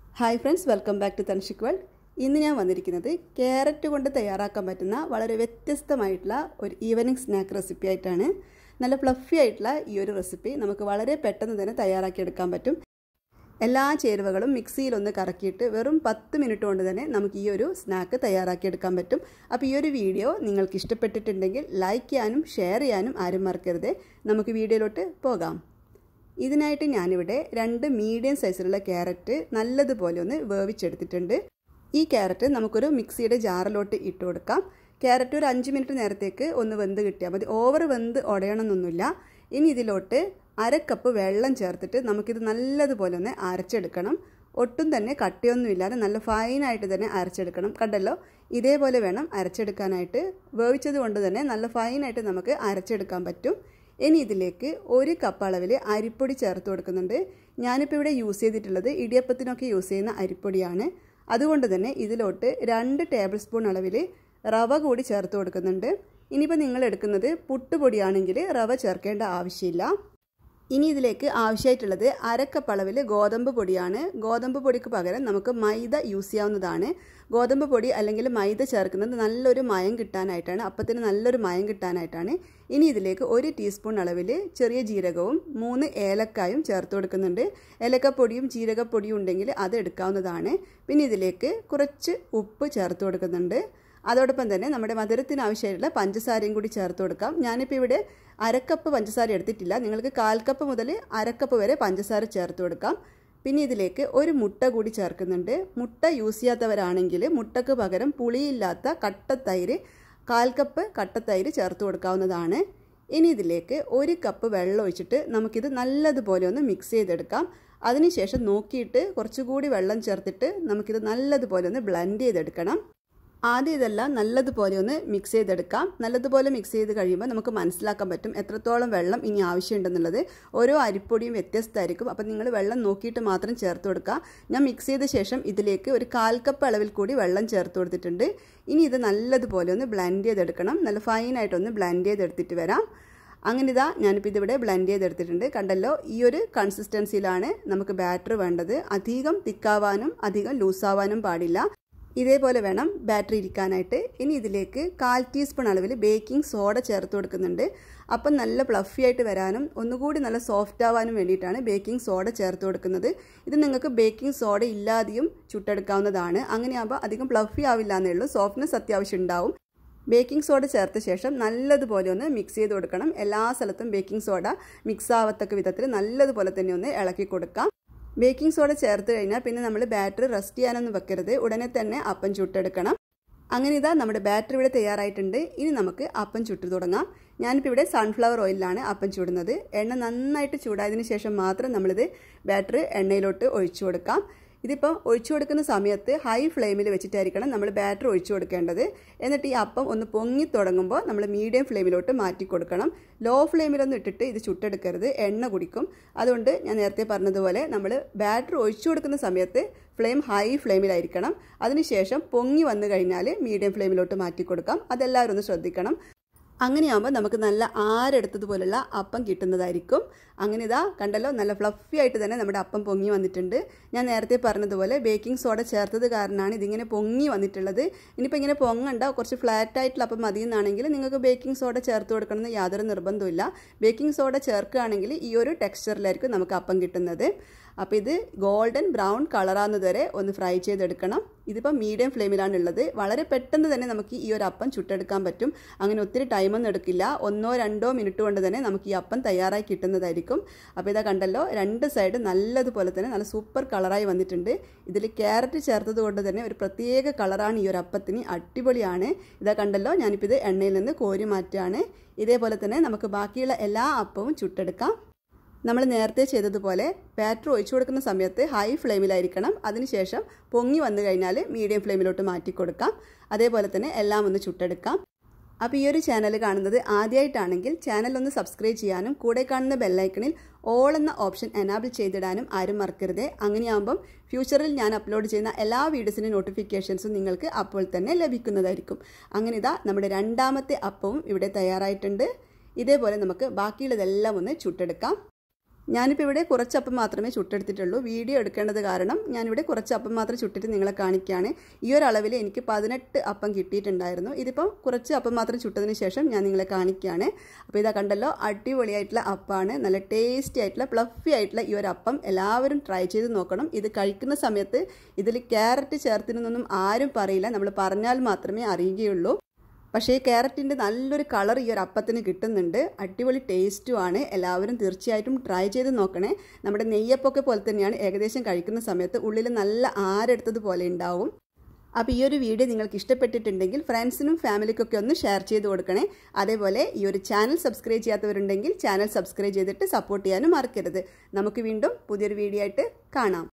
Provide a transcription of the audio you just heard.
hi friends welcome back to Thanshik world ഇന്ന് ഞാൻ വന്നിരിക്കുന്നത് ക്യാരറ്റ് കൊണ്ട് തയ്യാറാക്കാൻ പറ്റുന്ന വളരെ വ്യത്യസ്തമായിട്ടുള്ള ഒരു ഈവനിങ് സ്നാക്ക് റെസിപ്പി ആയിട്ടാണ് നല്ല ഫ്ലഫി ആയിട്ടുള്ള ഈ ഒരു റെസിപ്പി നമുക്ക് വളരെ പെട്ടെന്ന് തന്നെ തയ്യാറാക്കിയെടുക്കാൻ പറ്റും എല്ലാ ചേരുവകളും മിക്സിയിലൊന്ന് കറക്കിയിട്ട് വെറും പത്ത് മിനിറ്റ് കൊണ്ട് തന്നെ നമുക്ക് ഈ ഒരു സ്നാക്ക് തയ്യാറാക്കിയെടുക്കാൻ പറ്റും അപ്പോൾ ഈ ഒരു വീഡിയോ നിങ്ങൾക്ക് ഇഷ്ടപ്പെട്ടിട്ടുണ്ടെങ്കിൽ ലൈക്ക് ചെയ്യാനും ഷെയർ ചെയ്യാനും ആരും മറക്കരുത് നമുക്ക് വീഡിയോയിലോട്ട് പോകാം ഇതിനായിട്ട് ഞാനിവിടെ രണ്ട് മീഡിയം സൈസിലുള്ള ക്യാരറ്റ് നല്ലതുപോലെ ഒന്ന് വേവിച്ചെടുത്തിട്ടുണ്ട് ഈ ക്യാരറ്റ് നമുക്കൊരു മിക്സിയുടെ ജാറിലോട്ട് ഇട്ട് കൊടുക്കാം ക്യാരറ്റ് ഒരു അഞ്ച് മിനിറ്റ് നേരത്തേക്ക് ഒന്ന് വെന്ത് കിട്ടിയാൽ മതി ഓവർ വെന്ത് ഉടയണമെന്നൊന്നുമില്ല ഇനി ഇതിലോട്ട് അര കപ്പ് വെള്ളം ചേർത്തിട്ട് നമുക്കിത് നല്ലതുപോലെ ഒന്ന് അരച്ചെടുക്കണം ഒട്ടും തന്നെ കട്ടിയൊന്നുമില്ലാതെ നല്ല ഫൈനായിട്ട് തന്നെ അരച്ചെടുക്കണം കണ്ടല്ലോ ഇതേപോലെ വേണം അരച്ചെടുക്കാനായിട്ട് വേവിച്ചത് കൊണ്ട് തന്നെ നല്ല ഫൈനായിട്ട് നമുക്ക് അരച്ചെടുക്കാൻ പറ്റും ഇനി ഇതിലേക്ക് ഒരു കപ്പ് അളവിൽ അരിപ്പൊടി ചേർത്ത് കൊടുക്കുന്നുണ്ട് ഞാനിപ്പോൾ ഇവിടെ യൂസ് ചെയ്തിട്ടുള്ളത് ഇടിയപ്പത്തിനൊക്കെ യൂസ് ചെയ്യുന്ന അരിപ്പൊടിയാണ് അതുകൊണ്ട് തന്നെ ഇതിലോട്ട് രണ്ട് ടേബിൾ സ്പൂൺ അളവിൽ റവ കൂടി ചേർത്ത് കൊടുക്കുന്നുണ്ട് ഇനിയിപ്പോൾ നിങ്ങൾ എടുക്കുന്നത് പുട്ടുപൊടിയാണെങ്കിൽ റവ ചേർക്കേണ്ട ആവശ്യമില്ല ഇനി ഇതിലേക്ക് ആവശ്യമായിട്ടുള്ളത് അരക്കപ്പ് അളവിൽ ഗോതമ്പ് പൊടിയാണ് ഗോതമ്പ് പൊടിക്ക് പകരം നമുക്ക് മൈദ യൂസ് ചെയ്യാവുന്നതാണ് ഗോതമ്പ് പൊടി അല്ലെങ്കിൽ മൈദ ചേർക്കുന്നത് നല്ലൊരു മയം കിട്ടാനായിട്ടാണ് അപ്പത്തിന് നല്ലൊരു മയം കിട്ടാനായിട്ടാണ് ഇനി ഇതിലേക്ക് ഒരു ടീസ്പൂൺ അളവിൽ ചെറിയ ജീരകവും മൂന്ന് ഏലക്കായും ചേർത്ത് കൊടുക്കുന്നുണ്ട് ഏലക്കപ്പൊടിയും ജീരകപ്പൊടിയും ഉണ്ടെങ്കിൽ അത് എടുക്കാവുന്നതാണ് പിന്നെ ഇതിലേക്ക് കുറച്ച് ഉപ്പ് ചേർത്ത് കൊടുക്കുന്നുണ്ട് അതോടൊപ്പം തന്നെ നമ്മുടെ മധുരത്തിന് ആവശ്യമായിട്ടുള്ള പഞ്ചസാരയും കൂടി ചേർത്ത് കൊടുക്കാം ഞാനിപ്പോൾ ഇവിടെ അരക്കപ്പ് പഞ്ചസാര എടുത്തിട്ടില്ല നിങ്ങൾക്ക് കാൽ കപ്പ് മുതൽ അരക്കപ്പ് വരെ പഞ്ചസാര ചേർത്ത് കൊടുക്കാം പിന്നെ ഇതിലേക്ക് ഒരു മുട്ട കൂടി ചേർക്കുന്നുണ്ട് മുട്ട യൂസ് ചെയ്യാത്തവരാണെങ്കിൽ മുട്ടക്ക് പകരം പുളിയില്ലാത്ത കട്ടത്തൈര് കാൽ കപ്പ് കട്ടത്തൈര് ചേർത്ത് കൊടുക്കാവുന്നതാണ് ഇനി ഇതിലേക്ക് ഒരു കപ്പ് വെള്ളം ഒഴിച്ചിട്ട് നമുക്കിത് നല്ലതുപോലെ ഒന്ന് മിക്സ് ചെയ്തെടുക്കാം അതിനുശേഷം നോക്കിയിട്ട് കുറച്ചുകൂടി വെള്ളം ചേർത്തിട്ട് നമുക്കിത് നല്ലതുപോലെ ഒന്ന് ബ്ലെൻഡ് ചെയ്തെടുക്കണം ആദ്യം ഇതെല്ലാം നല്ലതുപോലെ ഒന്ന് മിക്സ് ചെയ്തെടുക്കാം നല്ലതുപോലെ മിക്സ് ചെയ്ത് കഴിയുമ്പോൾ നമുക്ക് മനസ്സിലാക്കാൻ പറ്റും എത്രത്തോളം വെള്ളം ഇനി ആവശ്യമുണ്ടെന്നുള്ളത് ഓരോ അരിപ്പൊടിയും വ്യത്യസ്തമായിരിക്കും അപ്പം നിങ്ങൾ വെള്ളം നോക്കിയിട്ട് മാത്രം ചേർത്ത് കൊടുക്കുക ഞാൻ മിക്സ് ചെയ്ത ശേഷം ഇതിലേക്ക് ഒരു കാൽ കപ്പ് അളവിൽ കൂടി വെള്ളം ചേർത്ത് കൊടുത്തിട്ടുണ്ട് ഇനി ഇത് നല്ലതുപോലെ ഒന്ന് ബ്ലെൻഡ് ചെയ്തെടുക്കണം നല്ല ഫൈനായിട്ടൊന്ന് ബ്ലെൻഡ് ചെയ്തെടുത്തിട്ട് വരാം അങ്ങനെ ഇതാ ഞാനിപ്പോൾ ഇതിവിടെ ബ്ലെൻഡ് ചെയ്തെടുത്തിട്ടുണ്ട് കണ്ടല്ലോ ഈ ഒരു കൺസിസ്റ്റൻസിയിലാണ് നമുക്ക് ബാറ്റർ വേണ്ടത് അധികം തിക്കാവാനും അധികം ലൂസാവാനും പാടില്ല ഇതേപോലെ വേണം ബാറ്ററി ഇരിക്കാനായിട്ട് ഇനി ഇതിലേക്ക് കാൽ ടീസ്പൂൺ അളവിൽ ബേക്കിംഗ് സോഡ ചേർത്ത് കൊടുക്കുന്നുണ്ട് അപ്പം നല്ല ഫ്ലഫി ആയിട്ട് വരാനും ഒന്നുകൂടി നല്ല സോഫ്റ്റ് ആവാനും വേണ്ടിയിട്ടാണ് ബേക്കിംഗ് സോഡ ചേർത്ത് കൊടുക്കുന്നത് ഇത് നിങ്ങൾക്ക് ബേക്കിംഗ് സോഡ ഇല്ലാതെയും ചുട്ടെടുക്കാവുന്നതാണ് അങ്ങനെയാകുമ്പോൾ അധികം ഫ്ലഫി ആവില്ല എന്നേ ഉള്ളൂ സോഫ്റ്റ്നെസ് അത്യാവശ്യം ഉണ്ടാവും ബേക്കിംഗ് സോഡ ചേർത്ത ശേഷം നല്ലതുപോലെ ഒന്ന് മിക്സ് ചെയ്ത് കൊടുക്കണം എല്ലാ സ്ഥലത്തും ബേക്കിംഗ് സോഡ മിക്സ് ആവത്തക്ക വിധത്തിൽ നല്ലതുപോലെ തന്നെ ഒന്ന് ഇളക്കി കൊടുക്കാം ബേക്കിംഗ് സോഡ ചേർത്ത് കഴിഞ്ഞാൽ പിന്നെ നമ്മൾ ബാറ്ററി റെസ്റ്റ് ചെയ്യാനൊന്നും വെക്കരുത് ഉടനെ തന്നെ അപ്പം ചുട്ടെടുക്കണം അങ്ങനെ ഇതാ നമ്മുടെ ബാറ്ററി ഇവിടെ തയ്യാറായിട്ടുണ്ട് ഇനി നമുക്ക് അപ്പം ചുട്ടു തുടങ്ങാം ഞാനിപ്പോൾ ഇവിടെ സൺഫ്ലവർ ഓയിലാണ് അപ്പം ചൂടുന്നത് എണ്ണ നന്നായിട്ട് ചൂടായതിനു ശേഷം മാത്രം നമ്മളിത് ബാറ്ററി എണ്ണയിലോട്ട് ഒഴിച്ചു കൊടുക്കാം ഇതിപ്പോൾ ഒഴിച്ചു കൊടുക്കുന്ന സമയത്ത് ഹൈ ഫ്ലെയിമിൽ വെച്ചിട്ടായിരിക്കണം നമ്മൾ ബാറ്റർ ഒഴിച്ചു കൊടുക്കേണ്ടത് എന്നിട്ട് ഈ അപ്പം ഒന്ന് പൊങ്ങി തുടങ്ങുമ്പോൾ നമ്മൾ മീഡിയം ഫ്ലെയിമിലോട്ട് മാറ്റി കൊടുക്കണം ലോ ഫ്ലെയിമിലൊന്നും ഇട്ടിട്ട് ഇത് ചുട്ടെടുക്കരുത് എണ്ണ കുടിക്കും അതുകൊണ്ട് ഞാൻ നേരത്തെ പറഞ്ഞതുപോലെ നമ്മൾ ബാറ്റർ ഒഴിച്ചു കൊടുക്കുന്ന സമയത്ത് ഫ്ലെയിം ഹൈ ഫ്ലെയിമിലായിരിക്കണം അതിനുശേഷം പൊങ്ങി വന്നു കഴിഞ്ഞാൽ മീഡിയം ഫ്ലെയിമിലോട്ട് മാറ്റി കൊടുക്കാം അതെല്ലാവരും ഒന്ന് ശ്രദ്ധിക്കണം അങ്ങനെയാകുമ്പോൾ നമുക്ക് നല്ല ആരെടുത്തതുപോലുള്ള അപ്പം കിട്ടുന്നതായിരിക്കും അങ്ങനെ ഇതാ കണ്ടല്ലോ നല്ല ഫ്ലഫി ആയിട്ട് തന്നെ നമ്മുടെ അപ്പം പൊങ്ങി വന്നിട്ടുണ്ട് ഞാൻ നേരത്തെ പറഞ്ഞതുപോലെ ബേക്കിംഗ് സോഡ ചേർത്തത് കാരണമാണ് ഇതിങ്ങനെ പൊങ്ങി വന്നിട്ടുള്ളത് ഇനിയിപ്പോൾ ഇങ്ങനെ പൊങ്ങണ്ട കുറച്ച് ഫ്ലാറ്റ് ആയിട്ടുള്ള അപ്പം മതി എന്നാണെങ്കിൽ നിങ്ങൾക്ക് ബേക്കിംഗ് സോഡ ചേർത്ത് കൊടുക്കണമെന്ന് യാതൊരു നിർബന്ധമില്ല ബേക്കിംഗ് സോഡ ചേർക്കുകയാണെങ്കിൽ ഈ ഒരു ടെക്സ്ചറിലായിരിക്കും നമുക്ക് അപ്പം കിട്ടുന്നത് അപ്പോൾ ഇത് ഗോൾഡൻ ബ്രൗൺ കളറാകുന്നത് വരെ ഒന്ന് ഫ്രൈ ചെയ്തെടുക്കണം ഇതിപ്പോൾ മീഡിയം ഫ്ലെയിമിലാണ് ഉള്ളത് വളരെ പെട്ടെന്ന് തന്നെ നമുക്ക് ഈ ഒരു അപ്പം ചുട്ടെടുക്കാൻ പറ്റും അങ്ങനെ ഒത്തിരി ടൈമൊന്നും എടുക്കില്ല ഒന്നോ രണ്ടോ മിനിറ്റ് കൊണ്ട് തന്നെ നമുക്ക് ഈ അപ്പം തയ്യാറായി കിട്ടുന്നതായിരിക്കും അപ്പോൾ ഇതാ കണ്ടല്ലോ രണ്ട് സൈഡ് നല്ലതുപോലെ തന്നെ നല്ല സൂപ്പർ കളറായി വന്നിട്ടുണ്ട് ഇതിൽ ക്യാരറ്റ് ചേർത്തത് കൊണ്ട് തന്നെ ഒരു പ്രത്യേക കളറാണ് ഈ ഒരു അപ്പത്തിന് അടിപൊളിയാണ് ഇതാ കണ്ടല്ലോ ഞാനിപ്പോൾ ഇത് എണ്ണയിൽ നിന്ന് കോരി മാറ്റുകയാണ് ഇതേപോലെ തന്നെ നമുക്ക് ബാക്കിയുള്ള എല്ലാ അപ്പവും ചുട്ടെടുക്കാം നമ്മൾ നേരത്തെ ചെയ്തതുപോലെ ബാറ്റർ ഒഴിച്ചു കൊടുക്കുന്ന സമയത്ത് ഹൈ ഫ്ലെയിമിലായിരിക്കണം അതിനുശേഷം പൊങ്ങി വന്നു കഴിഞ്ഞാൽ മീഡിയം ഫ്ലെയിമിലോട്ട് മാറ്റി കൊടുക്കാം അതേപോലെ തന്നെ എല്ലാം ഒന്ന് ചുട്ടെടുക്കാം അപ്പോൾ ഈ ഒരു ചാനൽ കാണുന്നത് ആദ്യമായിട്ടാണെങ്കിൽ ചാനൽ ഒന്ന് സബ്സ്ക്രൈബ് ചെയ്യാനും കൂടെ കാണുന്ന ബെല്ലൈക്കണിൽ ഓൾ എന്ന ഓപ്ഷൻ എനാബിൾ ചെയ്തിടാനും ആരും മറക്കരുത് അങ്ങനെയാകുമ്പം ഫ്യൂച്ചറിൽ ഞാൻ അപ്ലോഡ് ചെയ്യുന്ന എല്ലാ വീഡിയോസിൻ്റെ നോട്ടിഫിക്കേഷൻസും നിങ്ങൾക്ക് അപ്പോൾ തന്നെ ലഭിക്കുന്നതായിരിക്കും അങ്ങനെ ഇതാ നമ്മുടെ രണ്ടാമത്തെ അപ്പവും ഇവിടെ തയ്യാറായിട്ടുണ്ട് ഇതേപോലെ നമുക്ക് ബാക്കിയുള്ളതെല്ലാം ഒന്ന് ചുട്ടെടുക്കാം ഞാനിപ്പോൾ ഇവിടെ കുറച്ച് അപ്പം മാത്രമേ ചുട്ടെടുത്തിട്ടുള്ളൂ വീഡിയോ എടുക്കേണ്ടത് കാരണം ഞാനിവിടെ കുറച്ച് അപ്പം മാത്രം ചുട്ടിട്ട് നിങ്ങളെ കാണിക്കുകയാണ് ഈ ഒരു അളവിൽ എനിക്ക് പതിനെട്ട് അപ്പം കിട്ടിയിട്ടുണ്ടായിരുന്നു ഇതിപ്പം കുറച്ച് അപ്പം മാത്രം ചുട്ടതിന് ശേഷം ഞാൻ നിങ്ങളെ കാണിക്കുകയാണ് അപ്പോൾ ഇതാ കണ്ടല്ലോ അടിപൊളിയായിട്ടുള്ള അപ്പമാണ് നല്ല ടേസ്റ്റി ആയിട്ടുള്ള പ്ലഫി ആയിട്ടുള്ള ഈ ഒരു അപ്പം എല്ലാവരും ട്രൈ ചെയ്ത് നോക്കണം ഇത് കഴിക്കുന്ന സമയത്ത് ഇതിൽ ക്യാരറ്റ് ചേർത്തിനൊന്നും ആരും പറയില്ല നമ്മൾ പറഞ്ഞാൽ മാത്രമേ അറിയുകയുള്ളൂ പക്ഷേ ക്യാരറ്റിൻ്റെ നല്ലൊരു കളർ ഈ ഒരു അപ്പത്തിന് കിട്ടുന്നുണ്ട് അടിപൊളി ടേസ്റ്റുമാണ് എല്ലാവരും തീർച്ചയായിട്ടും ട്രൈ ചെയ്ത് നോക്കണേ നമ്മുടെ നെയ്യപ്പൊക്കെ പോലെ തന്നെയാണ് ഏകദേശം കഴിക്കുന്ന സമയത്ത് ഉള്ളിൽ നല്ല ആരെടുത്തതുപോലെ ഉണ്ടാവും അപ്പോൾ ഈ ഒരു വീഡിയോ നിങ്ങൾക്ക് ഇഷ്ടപ്പെട്ടിട്ടുണ്ടെങ്കിൽ ഫ്രണ്ട്സിനും ഫാമിലിക്കൊക്കെ ഒന്ന് ഷെയർ ചെയ്ത് കൊടുക്കണേ അതേപോലെ ഈ ഒരു ചാനൽ സബ്സ്ക്രൈബ് ചെയ്യാത്തവരുണ്ടെങ്കിൽ ചാനൽ സബ്സ്ക്രൈബ് ചെയ്തിട്ട് സപ്പോർട്ട് ചെയ്യാനും മറക്കരുത് നമുക്ക് വീണ്ടും പുതിയൊരു വീഡിയോ ആയിട്ട് കാണാം